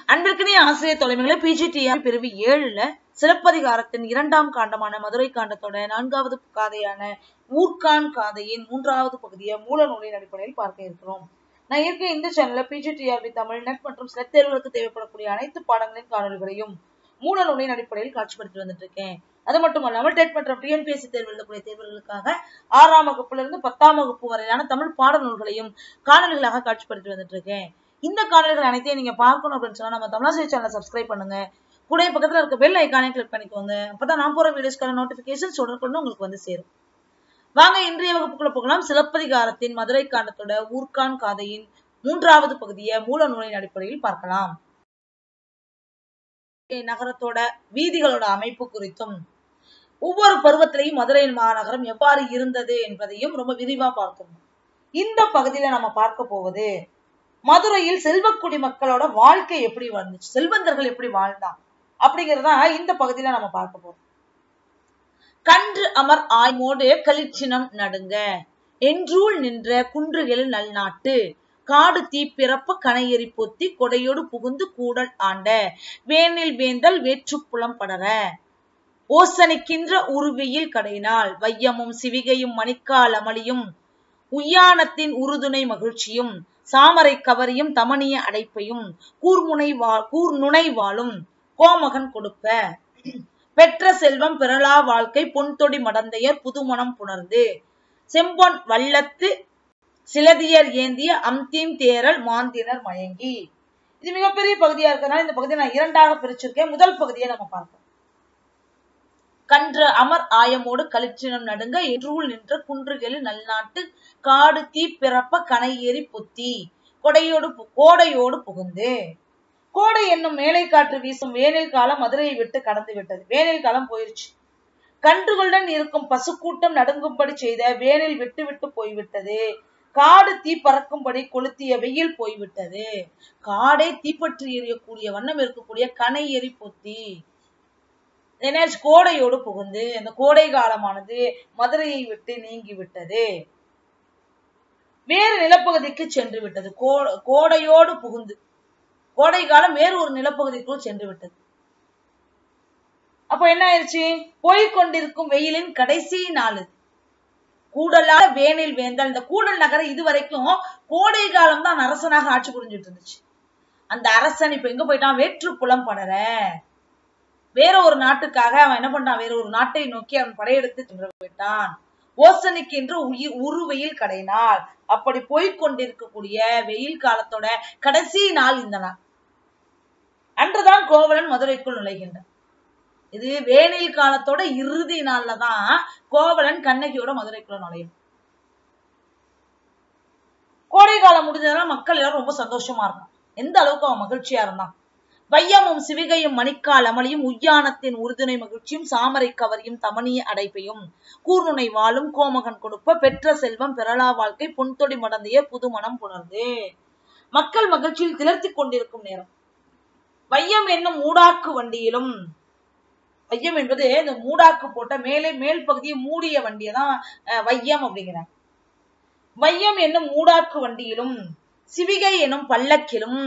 அன்பிற்கினிய ஆசிரியர் தொலைமைகளை பிஜிடிஆர் பிரிவு ஏழுல சிலப்பதிகாரத்தின் இரண்டாம் காண்டமான மதுரை காண்டத்தோட நான்காவது காதையான ஊர்கான் காதையின் மூன்றாவது பகுதியை மூல நூலின் அடிப்படையில் பார்க்க இருக்கிறோம் நான் ஏற்கனவே இந்த சேனல்ல பிஜிடிஆர்பி தமிழ் நெட் மற்றும் சில தேர்வுகளுக்கு தேவைப்படக்கூடிய அனைத்து பாடங்களின் காணொலிகளையும் மூல நூலின் அடிப்படையில் காட்சிப்படுத்தி வந்துட்டு இருக்கேன் அது மட்டும் இல்லாமல் டெட் மற்றும் டிஎன்பிஎஸ்சி தேர்வு எழுதக்கூடிய தேர்வுகளுக்காக ஆறாம் வகுப்புல இருந்து பத்தாம் வகுப்பு வரையிலான தமிழ் பாடநூல்களையும் காணொலிகளாக காட்சிப்படுத்தி வந்துட்டு இருக்கேன் இந்த காணொலிகள் அனைத்தையும் நீங்க பார்க்கணும் அப்படின்னு சொன்னா நம்ம தமிழாசிரியர் சேனலை சப்ஸ்கிரைப் பண்ணுங்க கூட பக்கத்துல இருக்க பெல் ஐக்கானே கிளிக் பண்ணிக்கோங்க அப்பதான் நான் போற வீடியோஸ்க்கான நோட்டிபிகேஷன்ஸ் உடனுக்குடன் உங்களுக்கு வந்து சேரும் வாங்க இன்றைய வகுப்புக்குள்ள போகலாம் சிலப்பதிகாரத்தின் மதுரை காண்டத்தோட ஊர்கான் காதையின் மூன்றாவது பகுதியை மூல நூலின் அடிப்படையில் பார்க்கலாம் நகரத்தோட வீதிகளோட அமைப்பு குறித்தும் ஒவ்வொரு பருவத்திலையும் மதுரை மாநகரம் எவ்வாறு இருந்தது என்பதையும் ரொம்ப விரிவா பார்த்தோம் இந்த பகுதியில நம்ம பார்க்க போவது மதுரையில் செல்வ குடிமக்களோட வாழ்க்கை எப்படி வாழ்ந்துச்சு செல்வந்தர்கள் எப்படி வாழ்ந்தான் அப்படிங்கறத இந்த பகுதியில நம்ம பார்க்க போறோம் கன்று அமர் ஆய்மோடு களிச்சினம் நடுங்க என்றூள் நின்ற குன்றுகளில் நல்நாட்டு காடு தீப்பிறப்ப கனையெறி பொத்தி கொடையோடு புகுந்து கூடல் ஆண்ட வேனில் வேந்தல் வேற்றுப்புலம் படர ஓசனிக்கின்ற உருவியில் கடையினால் வையமும் சிவிகையும் மணிக்கால் அமளியும் உய்யானத்தின் உறுதுணை மகிழ்ச்சியும் சாமரை கவரியும் தமணிய அடைப்பையும் கூர்முனை வா கூர்நுனை வாழும் கோமகன் கொடுப்ப பெற்ற செல்வம் பிறலா வாழ்க்கை பொன்தொடி மடந்தையர் புதுமணம் புணர்ந்து செம்பொன் வல்லத்து சிலதியர் ஏந்திய அம்தீம் தேரல் மாந்தினர் மயங்கி இது மிகப்பெரிய பகுதியா இருக்கிறதுனால இந்த பகுதியை நான் இரண்டாக பிரிச்சிருக்கேன் முதல் பகுதியை நம்ம பார்ப்போம் கன்ற அமர் ஆயமோடு களிற்றினம் நடுங்க என்றூள் நின்ற குன்றுகளில் நல்நாட்டு காடு தீ பிறப்ப கனை ஏறி பொத்தி கொடையோடு கோடையோடு புகுந்து கோடை என்னும் மேலை காற்று வீசும் வேனில் காலம் மதுரையை விட்டு கடந்து விட்டது வேனில் காலம் போயிருச்சு கன்றுகளுடன் இருக்கும் பசுக்கூட்டம் நடுங்கும்படி செய்த வேனில் விட்டு விட்டு போய்விட்டது காடு தீ பறக்கும்படி கொளுத்திய வெயில் போய்விட்டது காடே தீப்பற்றி எரியக்கூடிய வண்ணம் இருக்கக்கூடிய கனை எரி பொத்தி என்னாச்சு கோடையோடு புகுந்து அந்த கோடை காலமானது மதுரையை விட்டு நீங்கி விட்டது வேறு நிலப்பகுதிக்கு சென்று விட்டது கோடையோடு புகுந்து கோடை காலம் வேறு ஒரு நிலப்பகுதிக்குள் சென்று விட்டது அப்ப என்ன ஆயிடுச்சு போய்கொண்டிருக்கும் வெயிலின் கடைசி நாள் கூடலாக வேனில் வேந்தல் இந்த கூடல் நகரம் இதுவரைக்கும் கோடை காலம் தான் அரசனாக ஆட்சி புரிஞ்சுட்டு இருந்துச்சு அந்த அரசன் இப்ப எங்க போயிட்டான் வேற்று புலம் படற வேற ஒரு நாட்டுக்காக அவன் என்ன பண்ணான் வேற ஒரு நாட்டை நோக்கி அவன் படையெடுத்து சென்று போயிட்டான் ஓசனிக்கென்று உயிர் உருவெயில் கடைநாள் அப்படி போய்கொண்டிருக்கக்கூடிய வெயில் காலத்தோட கடைசி நாள் இந்த நாள் அன்றுதான் கோவலன் மதுரைக்குள் நுழைகின்றான் இது வேனில் காலத்தோட இறுதி நாள்ல தான் கோவலன் கண்ணகியோட மதுரைக்குள்ள நுழையும் கோடை காலம் முடிஞ்சதுனால மக்கள் எல்லாரும் ரொம்ப சந்தோஷமா இருந்தான் எந்த அளவுக்கு அவன் மகிழ்ச்சியா இருந்தான் வையமும் சிவிகையும் மணிக்கால் அமளியும் உய்யானத்தின் உறுதுணை மகிழ்ச்சியும் சாமரை கவரியும் தமணிய அடைப்பையும் கூர்நுனை வாழும் கோமகன் கொடுப்ப பெற்ற செல்வம் பெறலா வாழ்க்கை பொன்தொடி மடந்தைய புதுமணம் புணர்ந்து மக்கள் மகிழ்ச்சியில் திளர்த்தி கொண்டிருக்கும் நேரம் வையம் என்னும் மூடாக்கு வண்டியிலும் வையம் என்பது இந்த மூடாக்கு போட்ட மேலே மேல் பகுதியை மூடிய வண்டியை தான் வையம் அப்படிங்கிறாங்க வையம் என்னும் மூடாக்கு வண்டியிலும் சிவிகை என்னும் பல்லக்கிலும்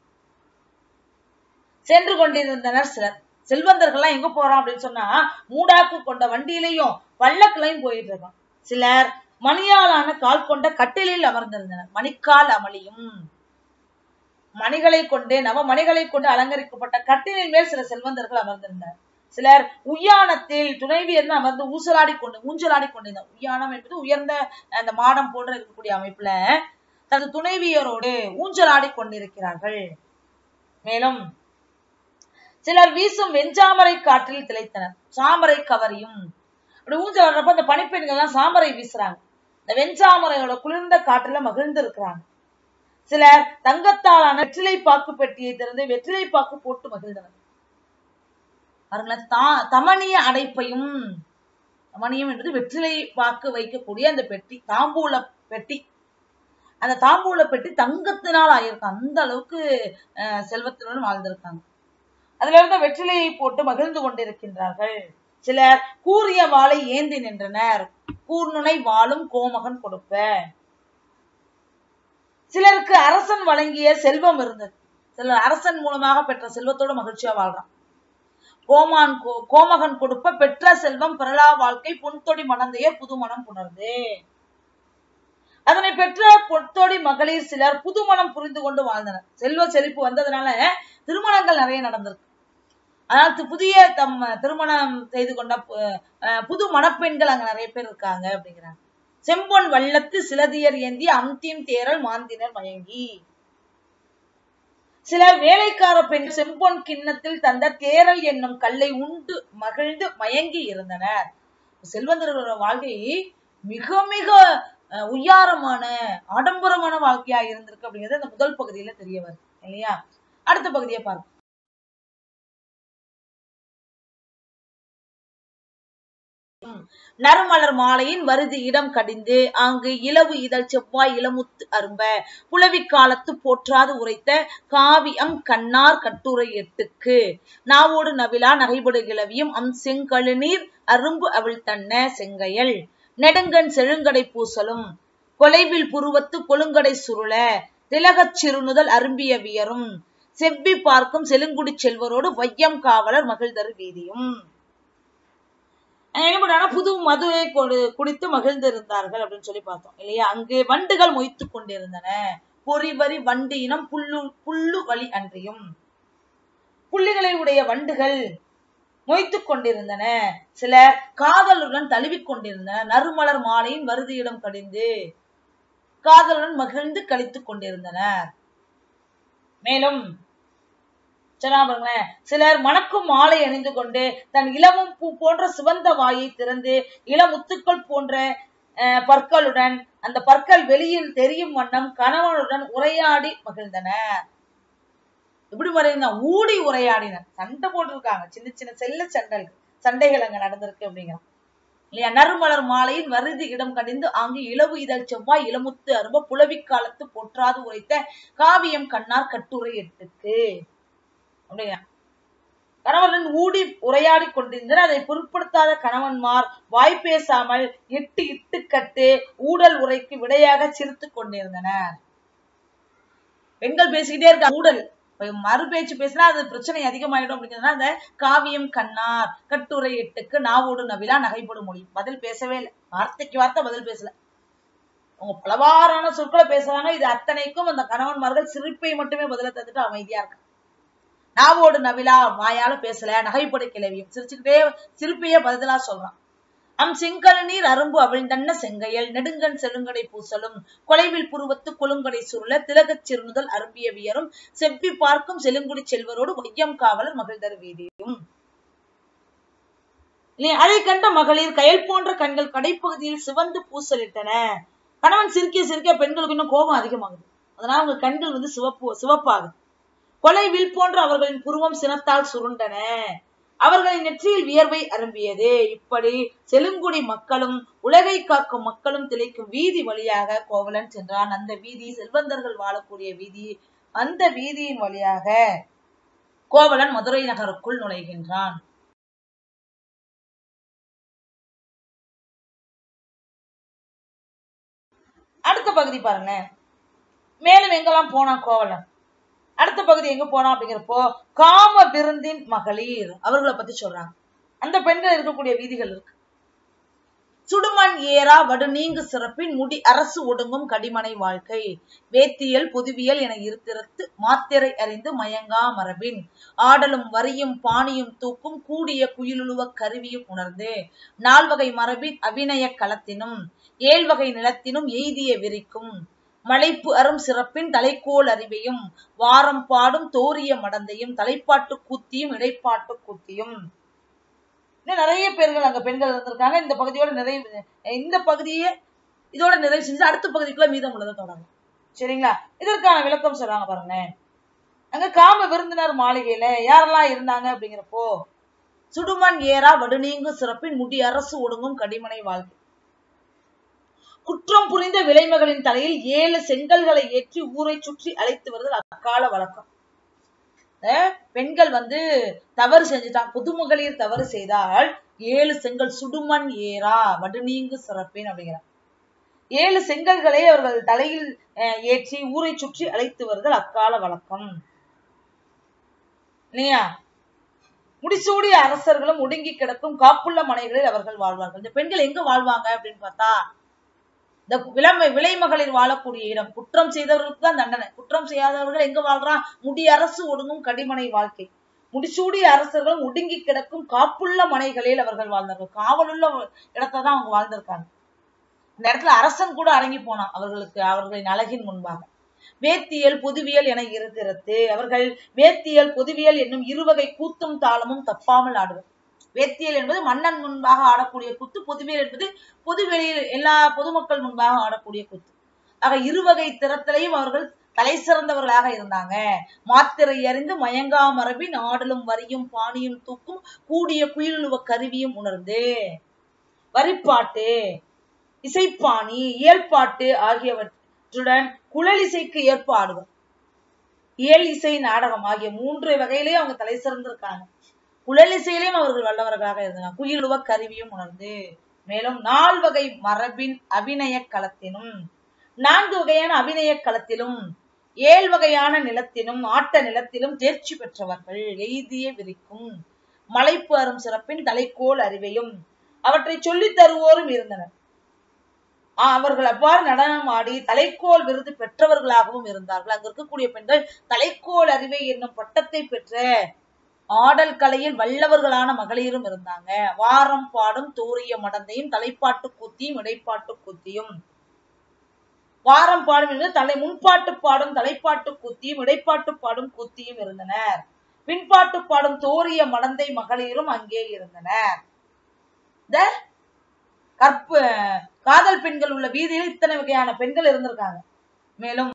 சென்று கொண்டிருந்தனர் சிலர் செல்வந்தர்கள்லாம் எங்க போறோம் அப்படின்னு சொன்னா மூடாக்கு கொண்ட வண்டியிலையும் பல்லக்கிலையும் போயிட்டு இருக்கோம் சிலர் மணியாலான கால் கொண்ட கட்டிலில் அமர்ந்திருந்தனர் மணிக்கால் அமளியும் மணிகளை கொண்டு நவ மணிகளை கொண்டு அலங்கரிக்கப்பட்ட கட்டிலின் மேல் சில செல்வந்தர்கள் அமர்ந்திருந்தனர் சிலர் உய்யானத்தில் துணைவியர்னு அமர்ந்து ஊசலாடி கொண்டு ஊஞ்சலாடி கொண்டிருந்தார் உய்யானம் என்பது உயர்ந்த அந்த மாடம் போன்ற இருக்கக்கூடிய அமைப்புல தனது துணைவியரோடு ஊஞ்சலாடி கொண்டிருக்கிறார்கள் மேலும் சிலர் வீசும் வெஞ்சாமரை காற்றில் திளைத்தனர் சாமரை கவரியும் அப்படி ஊஞ்சல் ஆடுறப்ப அந்த பனிப்பெண்கள் எல்லாம் சாமரை வீசுறாங்க இந்த வெஞ்சாமரையோட குளிர்ந்த காற்றுல மகிழ்ந்து இருக்கிறாங்க சிலர் தங்கத்தாலான வெற்றிலை பாக்கு பெட்டியை திறந்து வெற்றிலை பாக்கு போட்டு மகிழ்ந்தனர் பாருங்களேன் தா தமணிய அடைப்பையும் தமணியம் என்பது வெற்றிலை பாக்கு வைக்கக்கூடிய அந்த பெட்டி தாம்பூல பெட்டி அந்த தாம்பூல பெட்டி தங்கத்தினால் ஆயிருக்கு அந்த அளவுக்கு செல்வத்துடன் வாழ்ந்திருக்காங்க அதுல இருந்த வெற்றிலையை போட்டு மகிழ்ந்து கொண்டிருக்கின்றார்கள் சிலர் கூறிய வாளை ஏந்தி நின்றனர் கூர்நுனை வாளும் கோமகன் கொடுப்ப சிலருக்கு அரசன் வழங்கிய செல்வம் இருந்தது சிலர் அரசன் மூலமாக பெற்ற செல்வத்தோட மகிழ்ச்சியா வாழ்றான் கோமான் கோ- கோமகன் கொடுப்ப பெற்ற செல்வம் பிறலா வாழ்க்கை பொன்தொடி மணந்தையர் புது மனம் புணர்ந்து அதனை பெற்ற பொற்தொடி மகளிர் சிலர் புது மனம் புரிந்து கொண்டு வாழ்ந்தனர் செல்வ செழிப்பு வந்ததுனால திருமணங்கள் நிறைய நடந்திருக்கு அதாவது புதிய தம் திருமணம் செய்து கொண்ட பு- அஹ் புது மணப்பெண்கள் அங்க நிறைய பேர் இருக்காங்க அப்படிங்கிறாங்க செம்பொன் வள்ளத்து சிலதியர் ஏந்தி அந்தியும் தேரல் மாந்தினர் மயங்கி சிலர் வேலைக்கார பெண் செம்பொன் கிண்ணத்தில் தந்த தேரல் என்னும் கல்லை உண்டு மகிழ்ந்து மயங்கி இருந்தனர் செல்வந்தர்களோட வாழ்க்கை மிக மிக அஹ், உய்யாரமான ஆடம்பரமான வாழ்க்கையா இருந்திருக்கு அப்படிங்கிறது அந்த முதல் பகுதியில தெரிய வருது இல்லையா அடுத்த பகுதியை பார்ப்போம் நறுமலர் மாலையின் வருதி இடம் கடிந்து ஆங்கு இலவு இதழ் செவ்வாய் இளமுத்து அரும்ப புலவிக் காலத்து போற்றாது உரைத்த காவியம் கண்ணார் கட்டுரை எட்டுக்கு நாவோடு நவிலா நகைபடு கிளவியும் அம் செங்கழுநீர் அரும்பு அவிழ் தன்ன செங்கையல் நெடுங்கண் செழுங்கடை பூசலும் கொலைவில் புருவத்து கொழுங்கடை சுருள திலகச் சிறுநுதல் அரும்பிய வியரும் செவ்வி பார்க்கும் செலுங்குடி செல்வரோடு வையம் காவலர் மகிழ்தரு வீதியும் என்ன பண்றாங்கன்னா புது மதுவை கொடு குடித்து மகிழ்ந்திருந்தார்கள் அப்படின்னு சொல்லி பார்த்தோம் இல்லையா அங்கே வண்டுகள் மொய்த்து கொண்டிருந்தன பொறிவரி வண்டு இனம் புல்லு புல்லு வழி அன்றியும் புள்ளிகளை உடைய வண்டுகள் மொய்த்து கொண்டிருந்தன சில காதலுடன் தழுவிக் கொண்டிருந்தன நறுமலர் மாலையின் வருதியிடம் கடிந்து காதலுடன் மகிழ்ந்து கழித்துக் கொண்டிருந்தனர் மேலும் சொன்னா பாருங்களேன் சிலர் மணக்கும் மாலை அணிந்து கொண்டு தன் இளமும் பூ போன்ற சிவந்த வாயை திறந்து இளமுத்துக்கள் போன்ற அஹ், பற்களுடன் அந்த பற்கள் வெளியில் தெரியும் வண்ணம் கணவனுடன் உரையாடி மகிழ்ந்தனர் எப்படி மறைந்தா ஊடி உரையாடினர் சண்டை போட்டிருக்காங்க சின்ன சின்ன செல்ல சண்டைகள் சண்டைகள் அங்க நடந்திருக்கு அப்படிங்கிறான் இல்லையா நறுமலர் மாலையின் வருதி இடம் கடிந்து ஆங்கு இளவு இதழ் செவ்வாய் இளமுத்து அரும்ப புலவிக் காலத்து பொற்றாது உரைத்த காவியம் கண்ணார் கட்டுரை எட்டுக்கு அப்படியா கணவனுடன் ஊடி உரையாடி கொண்டிருந்தனர் அதை பொருட்படுத்தாத கணவன்மார் வாய் பேசாமல் இட்டு இட்டு கட்டு ஊடல் உரைக்கு விடையாக சிரித்துக் கொண்டிருந்தனர் பெண்கள் பேசிக்கிட்டே இருக்காங்க ஊடல் இப்ப மறு பேச்சு பேசினா அது பிரச்சனை அதிகமாயிடும் அப்படிங்கிறதுனால அந்த காவியம் கண்ணார் கட்டுரை எட்டுக்கு நாவோடு நவிலா நகைப்படும் மொழி பதில் பேசவே இல்லை வார்த்தைக்கு வார்த்தை பதில் பேசல அவங்க பலவாறான சொற்களை பேசுறாங்க இது அத்தனைக்கும் அந்த கணவன்மார்கள் சிரிப்பை மட்டுமே பதில தந்துட்டு அமைதியா இருக்காங்க நாவோடு நவிலா வாயால பேசல நகைப்படை கிளவியும் சிரிச்சுக்கிட்டே சிரிப்பையே பதிலா சொல்றான் அம் செங்கல் நீர் அரும்பு அவிழ்ந்தன்ன செங்கையல் நெடுங்கண் செழுங்கடை பூசலும் கொலைவில் புருவத்து கொழுங்கடை சுருள திலகச் சிறுநுதல் அரும்பிய வியரும் செவ்வி பார்க்கும் செழுங்குடி செல்வரோடு வையம் காவலர் மகிழ்தரு வீதியும் இல்லையா? அதை கண்ட மகளிர் கயல் போன்ற கண்கள் கடைப்பகுதியில் சிவந்து பூசலிட்டன கணவன் சிரிக்க சிரிக்க பெண்களுக்கு இன்னும் கோபம் அதிகமாகுது அதனால அவங்க கண்கள் வந்து சிவப்பு சிவப்பாகுது கொலை வில் போன்ற அவர்களின் புருவம் சினத்தால் சுருண்டன அவர்களின் நெற்றியில் வியர்வை அரும்பியது இப்படி செலுங்குடி மக்களும் உலகை காக்கும் மக்களும் திளைக்கும் வீதி வழியாக கோவலன் சென்றான் அந்த வீதி செல்வந்தர்கள் வாழக்கூடிய வீதி அந்த வீதியின் வழியாக கோவலன் மதுரை நகருக்குள் நுழைகின்றான் அடுத்த பகுதி பாருங்க மேலும் எங்கெல்லாம் போனான் கோவலன் அடுத்த பகுதி எங்க போனா அப்படிங்கிறப்போ காம விருந்தின் மகளிர் அவர்களை பத்தி சொல்றாங்க அந்த பெண்கள் இருக்கக்கூடிய வீதிகள் இருக்கு சுடுமண் ஏறா வடுநீங்கு சிறப்பின் முடி அரசு ஒடுங்கும் கடிமனை வாழ்க்கை வேத்தியல் பொதுவியல் என இருத்திரத்து மாத்திரை அறிந்து மயங்கா மரபின் ஆடலும் வரியும் பாணியும் தூக்கும் கூடிய குயிலுழுவ கருவியும் உணர்ந்து நால்வகை மரபின் அபிநய களத்தினும் ஏழ்வகை நிலத்தினும் எய்திய விரிக்கும் மலைப்பு அரும் சிறப்பின் தலைக்கோல் அறிவையும் வாரம் பாடும் தோரிய மடந்தையும் தலைப்பாட்டு கூத்தியும் இடைப்பாட்டு கூத்தியும் இன்னும் நிறைய பேர்கள் அங்க பெண்கள் இருந்திருக்காங்க இந்த பகுதியோட நிறைவு இந்த பகுதியை இதோட நிறைவு செஞ்சு அடுத்த பகுதிக்குள்ள மீதம் உள்ளதை தொடங்கும் சரிங்களா இதற்கான விளக்கம் சொல்றாங்க பாருங்க அங்க காம விருந்தினர் மாளிகையில யாரெல்லாம் இருந்தாங்க அப்படிங்கிறப்போ சுடுமண் ஏறா வடுநீங்கு சிறப்பின் முடி அரசு ஒடுங்கும் கடிமனை வாழ்க்கை குற்றம் புரிந்த விலைமகளின் தலையில் ஏழு செங்கல்களை ஏற்றி ஊரை சுற்றி அழைத்து வருதல் அக்கால வழக்கம் அஹ் பெண்கள் வந்து தவறு செஞ்சுட்டான் புதுமகளிர் தவறு செய்தால் ஏழு செங்கல் சுடுமண் ஏறா வடுநீங்கு சிறப்பேன் அப்படிங்கிறார் ஏழு செங்கல்களை அவர்கள் தலையில் அஹ், ஏற்றி ஊரை சுற்றி அழைத்து வருதல் அக்கால வழக்கம் இல்லையா முடிசூடி அரசர்களும் ஒடுங்கி கிடக்கும் காப்புள்ள மனைகளில் அவர்கள் வாழ்வார்கள் இந்த பெண்கள் எங்க வாழ்வாங்க அப்படின்னு பார்த்தா இந்த விளமை விலைமகளிர் வாழக்கூடிய இடம் குற்றம் செய்தவர்களுக்கு தான் தண்டனை குற்றம் செய்யாதவர்கள் எங்க வாழ்றான் முடி அரசு ஒடுங்கும் கடிமனை வாழ்க்கை முடிசூடிய அரசர்களும் ஒடுங்கி கிடக்கும் காப்புள்ள மனைகளில் அவர்கள் வாழ்ந்தார்கள் காவலுள்ள இடத்துல தான் அவங்க வாழ்ந்திருக்காங்க இந்த இடத்துல அரசன் கூட அடங்கி போனான் அவர்களுக்கு அவர்களின் அழகின் முன்பாக வேத்தியல் பொதுவியல் என இருக்கிறது அவர்கள் வேத்தியல் பொதுவியல் என்னும் இருவகை கூத்தும் தாளமும் தப்பாமல் ஆடுவர் வேத்தியல் என்பது மன்னன் முன்பாக ஆடக்கூடிய கூத்து பொதுவியல் என்பது பொதுவெளியில் எல்லா பொதுமக்கள் முன்பாக ஆடக்கூடிய கூத்து ஆக இருவகை திறத்தலையும் அவர்கள் தலை சிறந்தவர்களாக இருந்தாங்க மாத்திரை அறிந்து மயங்கா மரபின் ஆடலும் வரியும் பாணியும் தூக்கும் கூடிய குயிலுவ கருவியும் உணர்ந்து வரிப்பாட்டு இசைப்பாணி இயல்பாட்டு ஆகியவற்றுடன் குழலிசைக்கு ஏற்ப ஆடுவர் இயல் இசை நாடகம் ஆகிய மூன்று வகையிலேயும் அவங்க தலை சிறந்திருக்காங்க குழலிசையிலையும் அவர்கள் வல்லவர்களாக இருந்தாங்க குயிலுவ கருவியும் உணர்ந்து மேலும் நால் வகை மரபின் அபிநய களத்தினும் நான்கு வகையான அபிநய களத்திலும் ஏழு வகையான நிலத்திலும் ஆட்ட நிலத்திலும் தேர்ச்சி பெற்றவர்கள் எய்திய விரிக்கும் மலைப்பு அரும் சிறப்பின் தலைக்கோல் அறிவையும் அவற்றை சொல்லித் தருவோரும் இருந்தனர் ஆ, அவர்கள் அவ்வாறு நடனம் ஆடி தலைக்கோல் விருது பெற்றவர்களாகவும் இருந்தார்கள் அங்க இருக்கக்கூடிய பெண்கள் தலைக்கோல் அறிவை என்னும் பட்டத்தை பெற்ற ஆடல் கலையில் வல்லவர்களான மகளிரும் இருந்தாங்க வாரம் பாடும் தோரிய மடந்தையும் தலைப்பாட்டு கூத்தியும் இடைப்பாட்டு கூத்தியும் வாரம் பாடும் என்று தலை முன்பாட்டு பாடும் தலைப்பாட்டு கூத்தியும் இடைப்பாட்டு பாடும் கூத்தியும் இருந்தனர் பின்பாட்டு பாடும் தோரிய மடந்தை மகளிரும் அங்கே இருந்தனர் இந்த கற்பு காதல் பெண்கள் உள்ள வீதியில் இத்தனை வகையான பெண்கள் இருந்திருக்காங்க மேலும்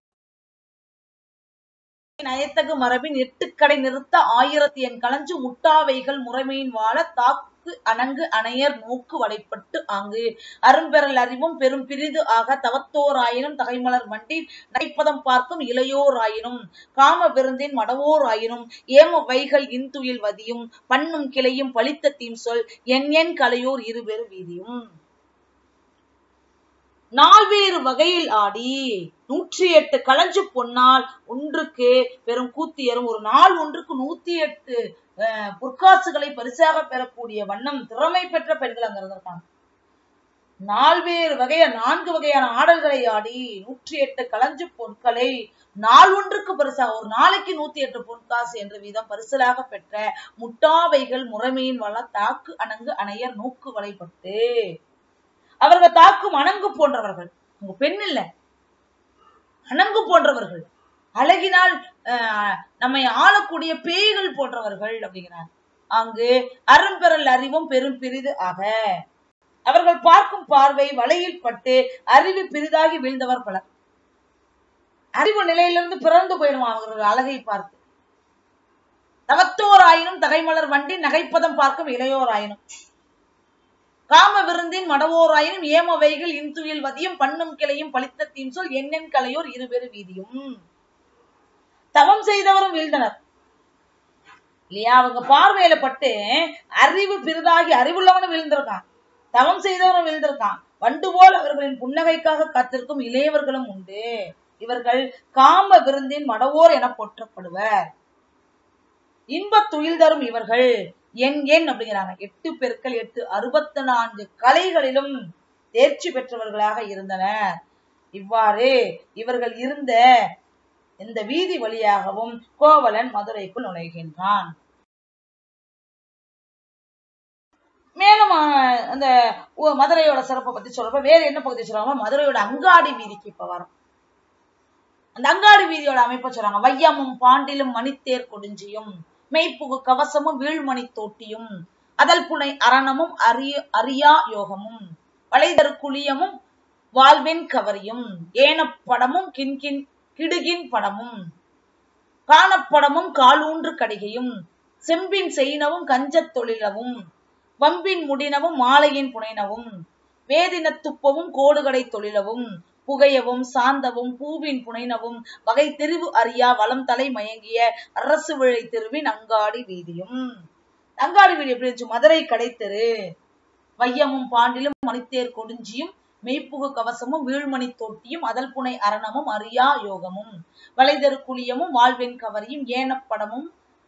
நயத்தகு மரபின் எட்டுக்கடை நிறுத்த ஆயிரத்தி என் களஞ்சு முட்டாவைகள் முறைமையின் வாழ தாக்கு அணங்கு அணையர் நோக்கு வலைப்பட்டு ஆங்கு அரும்பெறல் அறிவும் பெரும் பிரிது ஆக தவத்தோராயினும் தகைமலர் மண்டி நடைப்பதம் பார்க்கும் இளையோராயினும் காம விருந்தின் மடவோர் ஆயினும் ஏம வைகள் இன்துயில் வதியும் பண்ணும் கிளையும் பழித்த தீம் சொல் என் என் கலையோர் இருபெரு வீதியும் நால்வேறு வகையில் ஆடி நூற்றி எட்டு களஞ்சு பொன்னால் ஒன்றுக்கு பெரும் கூத்தியரும் ஒரு நாள் ஒன்றுக்கு நூத்தி எட்டு அஹ், பொற்காசுகளை பரிசாக பெறக்கூடிய வண்ணம் திறமை பெற்ற பெண்கள் அங்க இருந்திருக்காங்க நால்வேறு வகைய நான்கு வகையான ஆடல்களை ஆடி நூற்றி எட்டு களஞ்சு பொருட்களை நாள் ஒன்றுக்கு பரிசாக ஒரு நாளைக்கு நூத்தி எட்டு பொன்காசு என்ற வீதம் பரிசலாக பெற்ற முட்டாவைகள் முறைமையின் வள தாக்கு அணங்கு அணையர் நோக்கு வலைப்பட்டு அவர்கள் தாக்கும் அணங்கு போன்றவர்கள் உங்க பெண் இல்ல அணங்கு போன்றவர்கள் அழகினால் ஆஹ், நம்மை ஆளக்கூடிய பேய்கள் போன்றவர்கள் அப்படிங்கிறார் அங்கு அரும்பெறல் அறிவும் பெரும் பிரிது ஆக அவர்கள் பார்க்கும் பார்வை வலையில் பட்டு அறிவு பிரிதாகி வீழ்ந்தவர் பலர் அறிவு நிலையிலிருந்து பிறந்து போயிடும் அவர்கள் அழகை பார்த்து தவத்தோர் ஆயினும் தகைமலர் வண்டி நகைப்பதம் பார்க்கும் இளையோர் ஆயினும் காம விருந்தின் மடவோராயினும் ஏமவைகள் இன்துயில் வதியும் பண்ணும் கிளையும் பழித்த தீம் சொல் எண்ணென் கலையோர் இருபெரு வீதியும் தவம் செய்தவரும் வீழ்ந்தனர் இல்லையா அவங்க பார்வையில பட்டு அறிவு பிரிதாகி அறிவுள்ளவனும் வீழ்ந்திருக்கான் தவம் செய்தவரும் வீழ்ந்திருக்கான் வண்டு போல் அவர்களின் புன்னகைக்காக காத்திருக்கும் இளையவர்களும் உண்டு இவர்கள் காம விருந்தின் மடவோர் என போற்றப்படுவர் இன்பத் துயில் தரும் இவர்கள் என் எண் அப்படிங்கிறாங்க எட்டு பெருக்கள் எட்டு அறுபத்தி நான்கு கலைகளிலும் தேர்ச்சி பெற்றவர்களாக இருந்தனர் இவ்வாறு இவர்கள் இருந்த இந்த வீதி வழியாகவும் கோவலன் மதுரைக்குள் நுழைகின்றான் மேலும் ஆஹ், அந்த உ- மதுரையோட சிறப்பை பத்தி சொல்றப்ப வேற என்ன பகுதி சொல்றாங்க மதுரையோட அங்காடி வீதிக்கு இப்ப வரும் அந்த அங்காடி வீதியோட அமைப்பை சொல்றாங்க வையமும் பாண்டிலும் மணித்தேர் கொடுஞ்சியும் மெய்ப்புகு கவசமும் வீழ்மணி தோட்டியும் அதல் புனை அரணமும் அரிய அரியா யோகமும் வளைதரு குளியமும் வாழ்வின் கவரியும் ஏனப்படமும் கிண்கின் கிடுகின் படமும் காணப்படமும் காலூன்று கடிகையும் செம்பின் செய்னவும் கஞ்சத் தொழிலவும் வம்பின் முடினவும் மாலையின் புனைனவும் வேதினத் துப்பவும் கோடுகடை தொழிலவும் புகையவும் சாந்தவும் பூவின் புனைனவும் வகை தெரிவு அறியா வளம் தலை மயங்கிய அரசு விழை தெருவின் அங்காடி வீதியும் அங்காடி வீதி எப்படி இருந்துச்சு மதுரை கடைத்தெரு வையமும் பாண்டிலும் மணித்தேர் கொடுஞ்சியும் மெய்ப்புகு கவசமும் வீழ்மணி தொட்டியும் அதல் புனை அரணமும் அரியா யோகமும் வளைதரு குளியமும் வாழ்வின் கவரியும் ஏனப்படமும்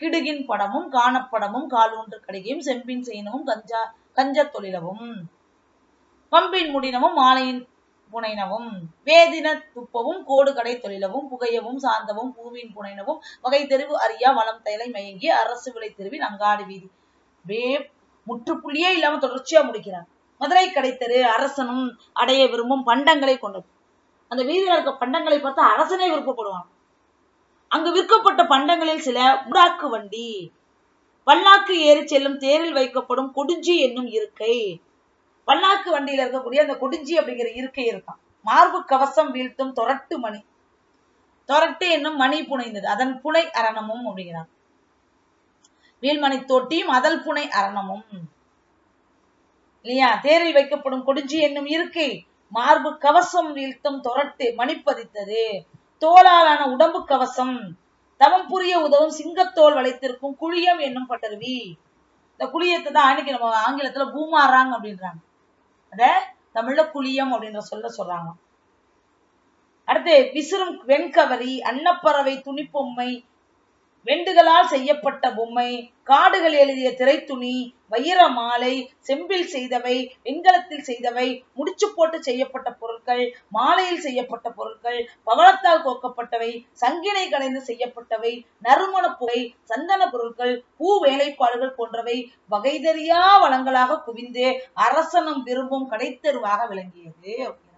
கிடுகின் படமும் காணப்படமும் காலூன்று கடிகையும் செம்பின் செய்யனமும் கஞ்சா கஞ்ச தொழிலவும் பம்பின் முடினவும் மாலையின் புனைனவும் வேதின துப்பவும் கோடு கடை தொழிலவும் புகையவும் சாந்தவும் பூவின் புனைனவும் வகை தெருவு அறியா வளம் தைலை மயங்கி அரசு விலை தெருவின் அங்காடி வீதி வே முற்றுப்புள்ளியே இல்லாம தொடர்ச்சியா முடிக்கிறார் மதுரை கடைத்தெரு அரசனும் அடைய விரும்பும் பண்டங்களை கொண்டது அந்த வீதியில இருக்க பண்டங்களை பார்த்தா அரசனே விருப்பப்படுவான் அங்கு விற்கப்பட்ட பண்டங்களில் சில உடாக்கு வண்டி பல்லாக்கு ஏறி செல்லும் தேரில் வைக்கப்படும் கொடுஞ்சி என்னும் இருக்கை பல்லாக்கு வண்டியில இருக்கக்கூடிய அந்த கொடுஞ்சி அப்படிங்கிற இருக்கை இருக்கான் மார்பு கவசம் வீழ்த்தும் தொரட்டு மணி தொரட்டு என்னும் மணி புனைந்தது அதன் புனை அரணமும் அப்படிங்கிறான் வீழ்மணி தொட்டியும் அதல் புனை அரணமும் இல்லையா தேரில் வைக்கப்படும் கொடுஞ்சி என்னும் இருக்கை மார்பு கவசம் வீழ்த்தும் தொரட்டு மணிப்பதித்தது தோளாலான உடம்பு கவசம் தவம் புரிய உதவும் சிங்கத்தோல் வளைத்திருக்கும் குழியம் என்னும் பட்டருவி இந்த குழியத்தை தான் அன்னைக்கு நம்ம ஆங்கிலத்துல பூமாறாங்க அப்படின்றாங்க அத தமிழ்ல குழியம் அப்படின்ற சொல்ல சொல்றாங்க அடுத்து விசிறும் வெண்கவரி அன்னப்பறவை துணிப்பொம்மை வெண்டுகளால் செய்யப்பட்ட பொம்மை காடுகள் எழுதிய திரைத்துணி வைர மாலை செம்பில் செய்தவை வெண்கலத்தில் செய்தவை முடிச்சு போட்டு செய்யப்பட்ட பொருட்கள் மாலையில் செய்யப்பட்ட பொருட்கள் பவளத்தால் கோக்கப்பட்டவை சங்கினை கலைந்து செய்யப்பட்டவை நறுமண புகை சந்தன பொருட்கள் பூ வேலைப்பாடுகள் போன்றவை வகைதறியா வளங்களாக குவிந்து அரசனம் விரும்பும் கடைத்தெருவாக விளங்கியது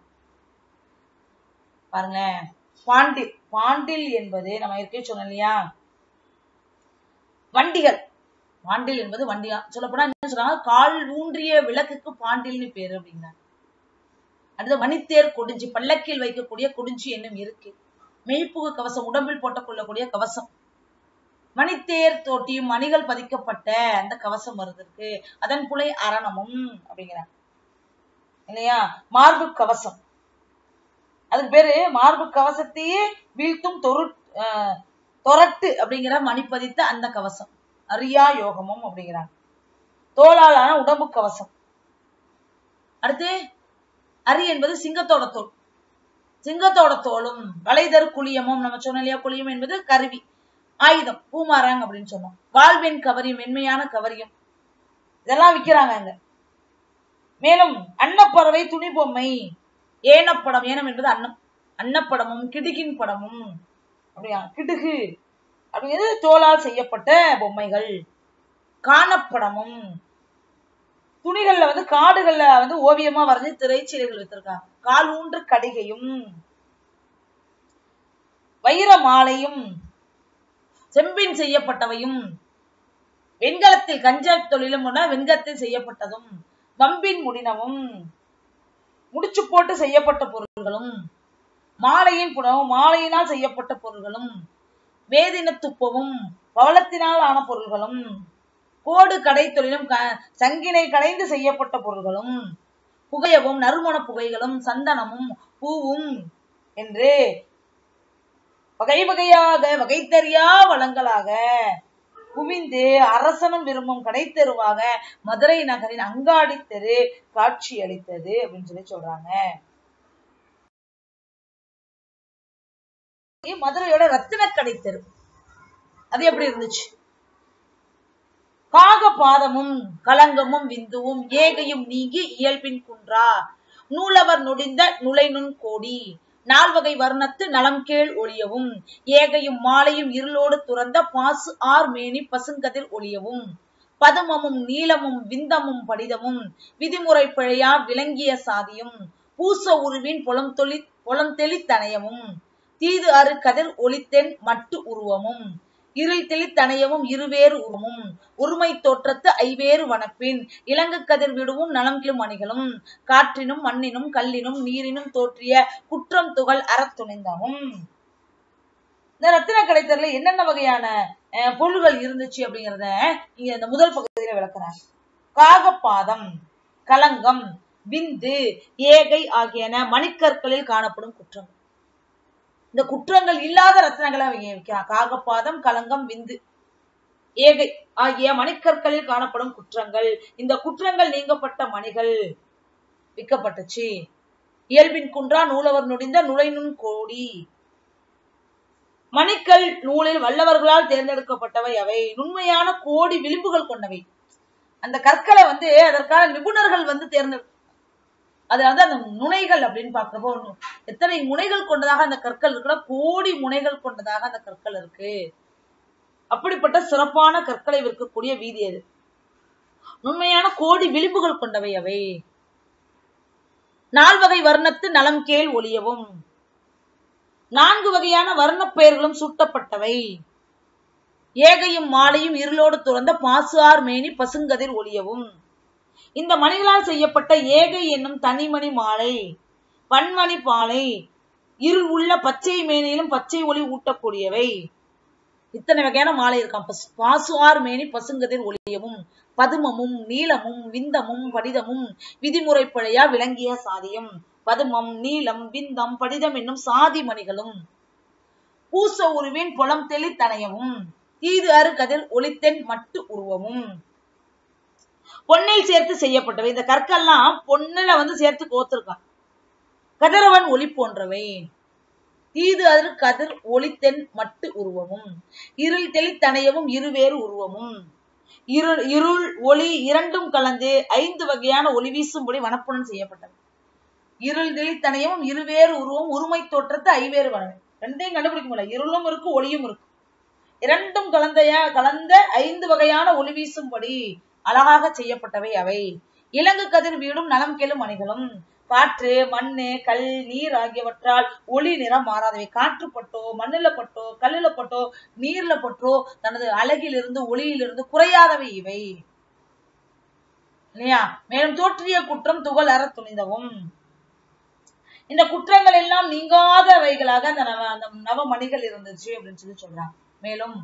பாருங்க பாண்டில் பாண்டில் என்பது நம்ம ஏற்கனவே சொன்னோம் இல்லையா வண்டிகள் பாண்டில் என்பது வண்டியா சொல்லப்போனா என்ன சொல்றாங்க கால் ஊன்றிய விளக்குக்கு பாண்டில்னு பேரு அப்படிங்கிறாங்க அடுத்து மணித்தேர் கொடுஞ்சி பல்லக்கில் வைக்கக்கூடிய கொடுஞ்சி என்னும் இருக்கு மெய்ப்புகு கவசம் உடம்பில் போட்டுக் கொள்ளக்கூடிய கவசம் மணித்தேர் தோட்டியும் மணிகள் பதிக்கப்பட்ட அந்த கவசம் வருது அதன் புலை அரணமும் அப்படிங்கிறாங்க இல்லையா மார்பு கவசம் அதுக்கு பேரு மார்பு கவசத்தையே வீழ்த்தும் தொரு அஹ், தொரட்டு அப்படிங்கிற மணிப்பதித்த அந்த கவசம் அரியா யோகமும் அப்படிங்கிறாங்க தோளாலான உடம்பு கவசம் அடுத்து அரி என்பது சிங்கத்தோட தோல் சிங்கத்தோட தோலும் வளைதரு குளியமும் நம்ம சொன்னோம் இல்லையா குளியம் என்பது கருவி ஆயுதம் பூமாராங் அப்படின்னு சொன்னோம் வாழ்வின் கவரியும் மென்மையான கவரியும் இதெல்லாம் விக்கிறாங்க அங்க மேலும் அன்னப்பறவை துணி பொம்மை ஏனப்படம் ஏனம் என்பது அன்னம் அன்னப்படமும் கிடுகின் படமும் அப்படியா கிடுகு அப்படிங்கிறது தோலால் செய்யப்பட்ட பொம்மைகள் காணப்படமும் துணிகள்ல வந்து காடுகள்ல வந்து ஓவியமா வரைஞ்சு திரைச்சீலைகள் வைத்திருக்காங்க கால் ஊன்று கடிகையும் வைர மாலையும் செம்பின் செய்யப்பட்டவையும் வெண்கலத்தில் கஞ்ச தொழிலும் உள்ள வெண்கலத்தில் செய்யப்பட்டதும் வம்பின் முடினவும் முடிச்சு போட்டு செய்யப்பட்ட பொருள்களும் மாலையின் புனவும் மாலையினால் செய்யப்பட்ட பொருள்களும் வேதின துப்பமும் பவளத்தினால் ஆன பொருள்களும் கோடு கடை தொழிலும் க- சங்கினை கடைந்து செய்யப்பட்ட பொருள்களும் புகையவும் நறுமண புகைகளும் சந்தனமும் பூவும் என்று வகை வகையாக வகைத்தறியா வளங்களாக குவிந்து அரசனும் விரும்பும் கடைத்தெருவாக மதுரை நகரின் அங்காடி தெரு காட்சி அளித்தது அப்படின்னு சொல்லி சொல்றாங்க இது மதுரையோட ரத்தின கடை தெரு அது எப்படி இருந்துச்சு காக பாதமும் கலங்கமும் விந்துவும் ஏகையும் நீங்கி இயல்பின் குன்றா நூலவர் நொடிந்த நுழைநுண் கோடி நால்வகை வர்ணத்து நலம் கேள் ஒளியவும் ஏகையும் மாலையும் இருளோடு துறந்த பாசு ஆர் மேனி பசுங்கதிர் ஒளியவும் பதுமமும் நீளமும் விந்தமும் படிதமும் விதிமுறை பிழையா விளங்கிய சாதியும் பூச உருவின் புலம் தொழி புலம் தெளித்தனையமும் தீது அறு கதிர் ஒளித்தென் மட்டு உருவமும் இருள் தெளித்தனையவும் இருவேறு உருவமும் உரிமை தோற்றத்து ஐவேறு வனப்பின் இலங்கு கதிர் விடுவும் நலங்கிலும் அணிகளும் காற்றினும் மண்ணினும் கல்லினும் நீரினும் தோற்றிய குற்றம் துகள் அறத்துணிந்தவும் இந்த ரத்தின கடைத்தரில் என்னென்ன வகையான அஹ், பொருள்கள் இருந்துச்சு அப்படிங்கறத இங்க இந்த முதல் பகுதியில விளக்குறாங்க காகப்பாதம் கலங்கம் விந்து ஏகை ஆகியன மணிக்கற்களில் காணப்படும் குற்றங்கள் இந்த குற்றங்கள் இல்லாத ரத்தினங்களை அவங்க வைக்கிறாங்க காகப்பாதம் கலங்கம் விந்து ஏகை ஆகிய மணிக்கற்களில் காணப்படும் குற்றங்கள் இந்த குற்றங்கள் நீங்கப்பட்ட மணிகள் விற்கப்பட்டுச்சு இயல்பின் குன்றா நூலவர் நொடிந்த நுழைநுண் கோடி மணிக்கல் நூலில் வல்லவர்களால் தேர்ந்தெடுக்கப்பட்டவை அவை நுண்மையான கோடி விளிம்புகள் கொண்டவை அந்த கற்களை வந்து அதற்கான நிபுணர்கள் வந்து தேர்ந்தெடு அது வந்து அந்த முனைகள் அப்படின்னு பார்க்கிறப்போ எத்தனை முனைகள் கொண்டதாக அந்த கற்கள் இருக்குன்னா கோடி முனைகள் கொண்டதாக அந்த கற்கள் இருக்கு அப்படிப்பட்ட சிறப்பான கற்களை விற்கக்கூடிய வீதி அது உண்மையான கோடி விளிம்புகள் கொண்டவை அவை நால்வகை வர்ணத்து நலம் கேள் ஒளியவும் நான்கு வகையான வர்ணப் பெயர்களும் சூட்டப்பட்டவை ஏகையும் மாலையும் இருளோடு துறந்த பாசுஆர் மேனி பசுங்கதிர் ஒளியவும் இந்த மணிகளால் செய்யப்பட்ட ஏகை என்னும் தனிமணி மாலை பன்மணி பாலை இருள் உள்ள பச்சை மேனியிலும் பச்சை ஒளி ஊட்டக்கூடியவை இத்தனை வகையான மாலை இருக்காம் பசு- பாசுஆர் மேனி பசுங்கதிர் ஒளியவும் பதுமமும் நீலமும் விந்தமும் படிதமும் விதிமுறைப்பழையா விளங்கிய சாதியம் பதுமம் நீலம் விந்தம் படிதம் என்னும் சாதி மணிகளும் பூச உருவின் புலம் தெளி தனையவும் தீது அறு கதிர் ஒளித்தென் மட்டு உருவமும் பொன்னில் சேர்த்து செய்யப்பட்டவை இந்த கற்கள்லாம் பொன்னில வந்து சேர்த்து கோத்திருக்கான் கதிரவன் ஒளி போன்றவை தீது அரு கதிர் ஒளித்தென் மட்டு உருவமும் இருள் தெளித்தனையவும் இருவேறு உருவமும் இருள் இருள் ஒளி இரண்டும் கலந்து ஐந்து வகையான ஒளி வீசும்படி வனப்புடன் செய்யப்பட்டது இருள் தெளித்தனையவும் இருவேறு உருவம் உருமை தோற்றத்து ஐவேறு வனவை ரெண்டையும் கண்டுபிடிக்க முடியல இருளும் இருக்கு ஒளியும் இருக்கு இரண்டும் கலந்தைய கலந்த ஐந்து வகையான ஒளி வீசும்படி அழகாக செய்யப்பட்டவை அவை இலங்கு கதிர் வீடும் நலம் கெழும் அணிகளும் காற்று மண்ணு கல் நீர் ஆகியவற்றால் ஒளி நிறம் மாறாதவை காற்று பட்டோ மண்ணுல பட்டோ கல்லுல பட்டோ நீர்ல பட்டோ தனது அழகிலிருந்து ஒளியிலிருந்து குறையாதவை இவை இல்லையா மேலும் தோற்றிய குற்றம் துகள் அற துணிந்தவும் இந்த குற்றங்கள் எல்லாம் நீங்காதவைகளாக அந்த நவ அந்த நவமணிகள் இருந்துச்சு அப்படின்னு சொல்லி சொல்றாங்க மேலும்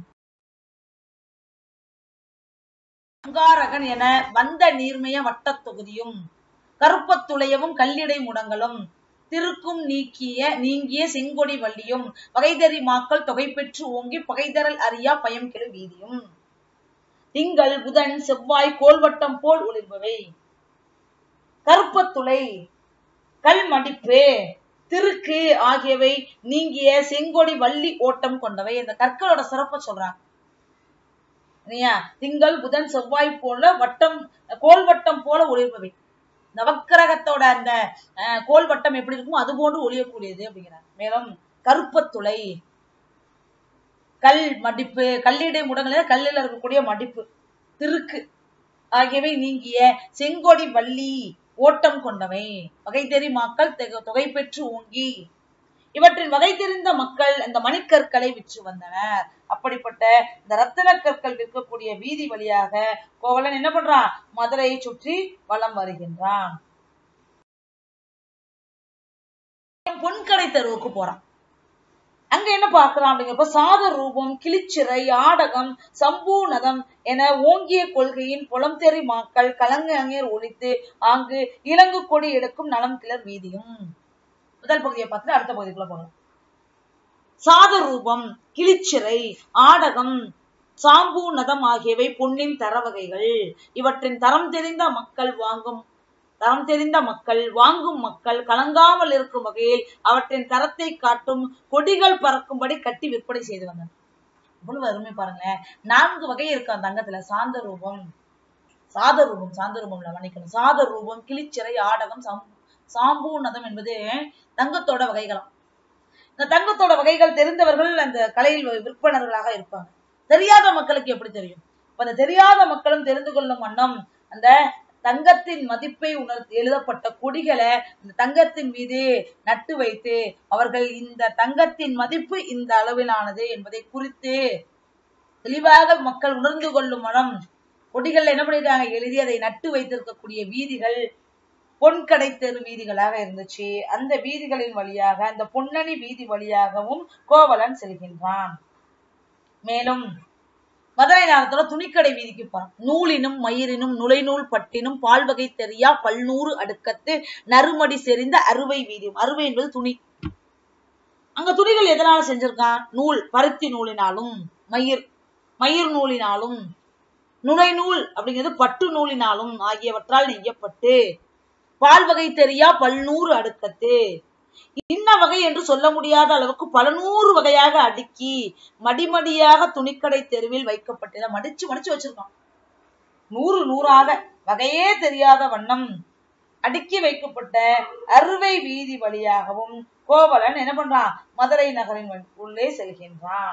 அங்காரகன் என வந்த நீர்மைய வட்டத் தொகுதியும் கருப்பத்துளையவும் கல்லிடை முடங்களும் திருக்கும் நீக்கிய நீங்கிய செங்கொடி வள்ளியும் வகைதறி மாக்கள் தொகை பெற்று ஓங்கி பகைதரல் அறியா பயம் கெழு வீதியும் திங்கள் புதன் செவ்வாய் கோல்வட்டம் போல் ஒளிர்பவை கருப்பத்துளை கல் மடிப்பு திருக்கு ஆகியவை நீங்கிய செங்கொடி வள்ளி ஓட்டம் கொண்டவை இந்த கற்களோட சிறப்பை சொல்றாங்க இல்லையா திங்கள் புதன் செவ்வாய் போல வட்டம் கோல் வட்டம் போல ஒளிர்பவை நவக்கிரகத்தோட அந்த அஹ், கோல் வட்டம் எப்படி இருக்குமோ அது போன்று ஒளியக்கூடியது அப்படிங்கிறார் மேலும் கருப்பத்துளை கல் மடிப்பு கல்லிடை முடங்கல கல்லில் இருக்கக்கூடிய மடிப்பு திருக்கு ஆகியவை நீங்கிய செங்கொடி வள்ளி ஓட்டம் கொண்டவை வகை தெரி மாக்கள் தெக- தொகை பெற்று ஓங்கி இவற்றின் வகை தெரிந்த மக்கள் இந்த மணிக்கற்களை விற்று வந்தனர் அப்படிப்பட்ட இந்த ரத்தின கற்கள் விற்கக்கூடிய வீதி வழியாக கோவலன் என்ன பண்றான் மதுரையை சுற்றி வலம் வருகின்றான் பொன்கடை தெருவுக்கு போறான் அங்க என்ன பார்க்கலாம் அப்படிங்கிறப்ப சாத ரூபம் கிளிச்சிறை ஆடகம் சம்பூநதம் என ஓங்கிய கொள்கையின் புலம் தெரி மாக்கள் கலங்கு அங்கேர் ஒழித்து ஆங்கு இலங்கு கொடி எடுக்கும் நலம் கிளர் வீதியும் முதல் பகுதியை பார்த்துட்டு அடுத்த பகுதிக்குள்ள போகலாம் சாத ரூபம் கிளிச்சிறை ஆடகம் சாம்பூநதம் ஆகியவை பொன்னின் தர வகைகள் இவற்றின் தரம் தெரிந்த மக்கள் வாங்கும் தரம் தெரிந்த மக்கள் வாங்கும் மக்கள் கலங்காமல் இருக்கும் வகையில் அவற்றின் தரத்தை காட்டும் கொடிகள் பறக்கும்படி கட்டி விற்பனை செய்து வந்தனர் இவ்வளவு அருமை பாருங்களேன் நான்கு வகை இருக்கு அந்த தங்கத்துல சாந்த ரூபம் சாத ரூபம் சாந்த ரூபம்ல மன்னிக்கணும் சாத ரூபம் கிளிச்சிறை ஆடகம் சம் சாம்பூநதம் என்பது தங்கத்தோட வகைகளாம் இந்த தங்கத்தோட வகைகள் தெரிந்தவர்கள் அந்த கலையில் விற்பனர்களாக இருப்பாங்க தெரியாத மக்களுக்கு எப்படி தெரியும் அப்ப அந்த தெரியாத மக்களும் தெரிந்து கொள்ளும் வண்ணம் அந்த தங்கத்தின் மதிப்பை உணர்த்தி எழுதப்பட்ட கொடிகளை அந்த தங்கத்தின் மீது நட்டு வைத்து அவர்கள் இந்த தங்கத்தின் மதிப்பு இந்த அளவிலானது என்பதை குறித்து தெளிவாக மக்கள் உணர்ந்து கொள்ளும் மனம் கொடிகள் என்ன பண்ணிருக்காங்க எழுதி அதை நட்டு வைத்திருக்கக்கூடிய வீதிகள் பொன்கடை தெரு வீதிகளாக இருந்துச்சு அந்த வீதிகளின் வழியாக அந்த பொன்னணி வீதி வழியாகவும் கோவலன் செல்கின்றான் மேலும் மதுரை நகரத்தோட துணிக்கடை வீதிக்கு போறான் நூலினும் மயிரினும் நுழைநூல் பட்டினும் பால்வகை தெரியா பல்நூறு அடுக்கத்து நறுமடி செறிந்த அறுவை வீதியும் அறுவை என்பது துணி அங்க துணிகள் எதனால செஞ்சிருக்கான் நூல் பருத்தி நூலினாலும் மயிர் மயிர் நூலினாலும் நுழைநூல் அப்படிங்கிறது பட்டு நூலினாலும் ஆகியவற்றால் நெய்யப்பட்டு பால் வகை தெரியா பல்நூறு அடுக்கத்து இன்ன வகை என்று சொல்ல முடியாத அளவுக்கு பல நூறு வகையாக அடுக்கி மடிமடியாக துணிக்கடை தெருவில் வைக்கப்பட்டத மடிச்சு மடிச்சு வச்சிருக்கான் நூறு நூறாக வகையே தெரியாத வண்ணம் அடுக்கி வைக்கப்பட்ட அறுவை வீதி வழியாகவும் கோவலன் என்ன பண்றான் மதுரை நகரின் உள்ளே செல்கின்றான்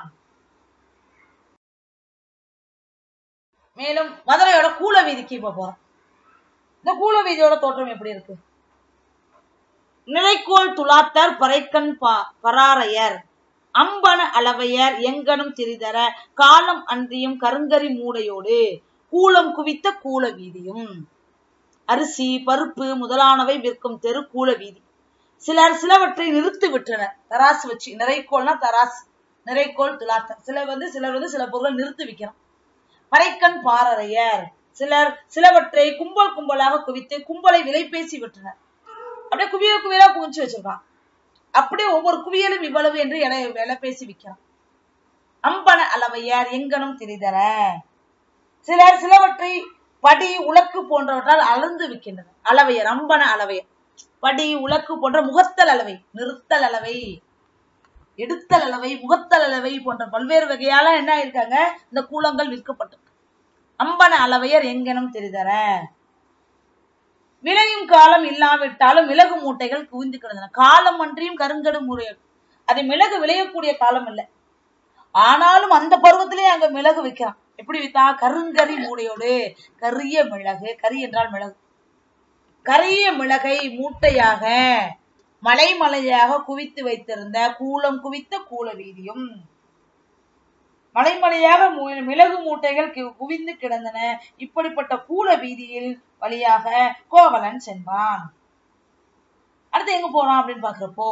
மேலும் மதுரையோட கூல வீதிக்கு இப்ப போறோம் இந்த கூல வீதியோட தோற்றம் எப்படி இருக்கு நிலைக்கோள் துளாத்தர் பறைக்கண் பா- பராரையர் அம்பன அளவையர் எங்கனும் திரிதர காலம் அன்றியும் கருங்கரி மூடையோடு கூலம் குவித்த கூல வீதியும் அரிசி பருப்பு முதலானவை விற்கும் தெரு கூல வீதி சிலர் சிலவற்றை நிறுத்தி விட்டனர் தராசு வச்சு நிறைக்கோள்னா தராசு நிறைக்கோள் துலாத்தர் சிலர் வந்து சிலர் வந்து சில பொருளை நிறுத்தி விற்கிறான் பறைக்கண் பாரறையர் சிலர் சிலவற்றை கும்பல் கும்பலாக குவித்து கும்பலை விலை பேசி விட்டனர் அப்படியே குவியல் குவியலா குவிச்சு வச்சிருக்கான் அப்படியே ஒவ்வொரு குவியலும் இவ்வளவு என்று எடை விலை பேசி விற்கிறான் அம்பன அளவையர் எங்கனும் திரிதர சிலர் சிலவற்றை படி உலக்கு போன்றவற்றால் அளந்து விற்கின்றனர் அளவையர் அம்பன அளவையர் படி உலக்கு போன்ற முகத்தல் அளவை நிறுத்தல் அளவை எடுத்தல் அளவை முகத்தல் அளவை போன்ற பல்வேறு வகையால என்ன இருக்காங்க இந்த கூலங்கள் விற்கப்பட்டு அம்பன அளவையர் எங்கெனும் தெரிதர விளையும் காலம் இல்லாவிட்டாலும் மிளகு மூட்டைகள் குவிந்து கிடந்தன காலம் அன்றியும் கருங்கடு முறையல் அது மிளகு விளையக்கூடிய காலம் இல்லை ஆனாலும் அந்த பருவத்திலே அங்க மிளகு விற்கிறான் எப்படி வித்தா கருங்கரி மூடையோடு கரிய மிளகு கரி என்றால் மிளகு கரிய மிளகை மூட்டையாக மலை மலையாக குவித்து வைத்திருந்த கூலம் குவித்த கூல வீதியும் மலைமலையாக மு- மிளகு மூட்டைகள் கி- குவிந்து கிடந்தன இப்படிப்பட்ட கூல வீதியில் வழியாக கோவலன் சென்றான் அடுத்து எங்க போறான் அப்படின்னு பாக்குறப்போ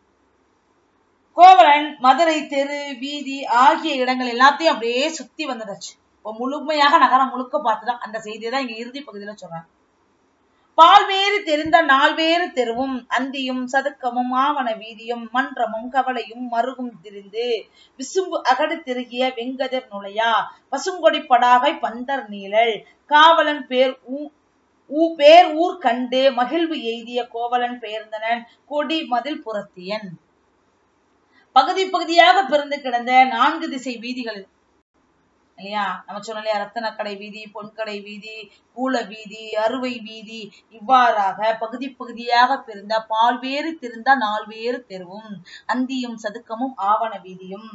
கோவலன் மதுரை தெரு வீதி ஆகிய இடங்கள் எல்லாத்தையும் அப்படியே சுத்தி வந்துடுச்சு இப்போ முழுமையாக நகரம் முழுக்க பார்த்துதான் அந்த செய்தியை தான் இங்க இறுதி பகுதியில சொல்றாங்க பால்வேறு தெரிந்த நால்வேறு தெருவும் அந்தியும் சதுக்கமும் ஆவண வீதியும் மன்றமும் கவலையும் மருகும் திரிந்து விசும்பு அகடு திருகிய வெங்கதர் நுழையா பசுங்கொடி படாகை பந்தர் நீழல் காவலன் பேர் ஊ ஊ பேர் ஊர் கண்டு மகிழ்வு எய்திய கோவலன் பெயர்ந்தனன் கொடி மதில் புறத்தியன் பகுதி பகுதியாக பிறந்து கிடந்த நான்கு திசை வீதிகளில் இல்லையா நம்ம சொன்னோம் இல்லையா ரத்தனக்கடை வீதி பொன்கடை வீதி கூல வீதி அறுவை வீதி இவ்வாறாக பகுதி பகுதியாக பிரிந்த பால்வேறு திருந்த நால்வேறு தெருவும் அந்தியும் சதுக்கமும் ஆவண வீதியும்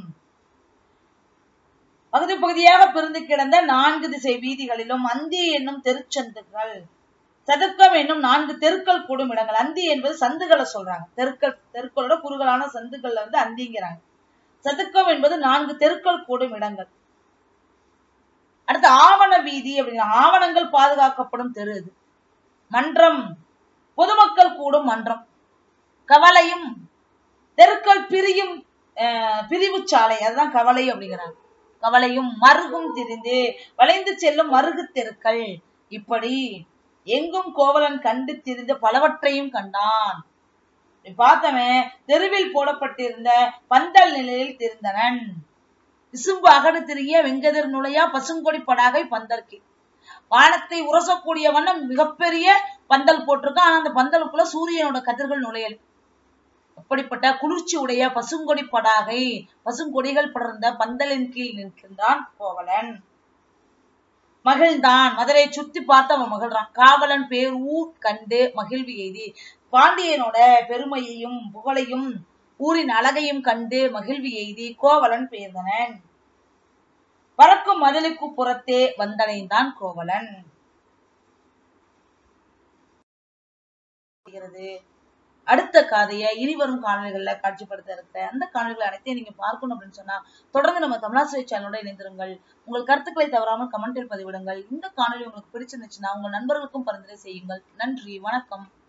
பகுதி பகுதியாக பிரிந்து கிடந்த நான்கு திசை வீதிகளிலும் அந்தி என்னும் தெருச்சந்துகள் சதுக்கம் என்னும் நான்கு தெருக்கள் கூடும் இடங்கள் அந்தி என்பது சந்துகளை சொல்றாங்க தெருக்கள் தெருக்களோட குறுகலான சந்துகள்ல வந்து அந்திங்கிறாங்க சதுக்கம் என்பது நான்கு தெருக்கள் கூடும் இடங்கள் அடுத்து ஆவண வீதி அப்படிங்கிற ஆவணங்கள் பாதுகாக்கப்படும் தெரு இது மன்றம் பொதுமக்கள் கூடும் மன்றம் கவலையும் தெருக்கள் பிரியும் அஹ், பிரிவு சாலை அதுதான் கவலை அப்படிங்கிறாங்க கவலையும் மருகும் திரிந்து வளைந்து செல்லும் மருகு தெருக்கள் இப்படி எங்கும் கோவலன் கண்டு திரிந்த பலவற்றையும் கண்டான் இப்படி பார்த்தவன் தெருவில் போடப்பட்டிருந்த பந்தல் நிலையில் திருந்தனன் விசும்பு அகடு திரிய வெங்கதர் நுழையா பசுங்கொடி படாகை பந்தற்கு வானத்தை உரசக்கூடிய வண்ணம் மிகப்பெரிய பந்தல் போட்டிருக்கான் ஆனா அந்த பந்தலுக்குள்ள சூரியனோட கதிர்கள் நுழையல் அப்படிப்பட்ட குளிர்ச்சி உடைய பசுங்கொடி படாகை பசுங்கொடிகள் படர்ந்த பந்தலின் கீழ் நிற்கின்றான் கோவலன் மகிழ்ந்தான் மதுரை சுத்தி பார்த்து அவன் மகிழ்றான் காவலன் பேர் ஊர் கண்டு மகிழ்வு எய்தி பாண்டியனோட பெருமையையும் புகழையும் ஊரின் அழகையும் கண்டு மகிழ்வு எய்தி கோவலன் பெயர்ந்தனன் பறக்கும் மதிலுக்கு புறத்தே வந்தடைந்தான் கோவலன் வருகிறது. அடுத்த கதையை இனிவரும் காணொலிகள்ல காட்சிப்படுத்த இருக்கிற அந்த காணொலிகள் அனைத்தையும் நீங்க பார்க்கணும் அப்படின்னு சொன்னா தொடர்ந்து நம்ம தமிழாசிரியர் சேனலோட இணைந்திருங்கள் உங்கள் கருத்துக்களை தவறாமல் கமெண்டில் பதிவிடுங்கள் இந்த காணொலி உங்களுக்கு பிடிச்சிருந்துச்சுன்னா உங்கள் நண்பர்களுக்கும் பரிந்துரை செய்யுங்கள் நன்றி வணக்கம்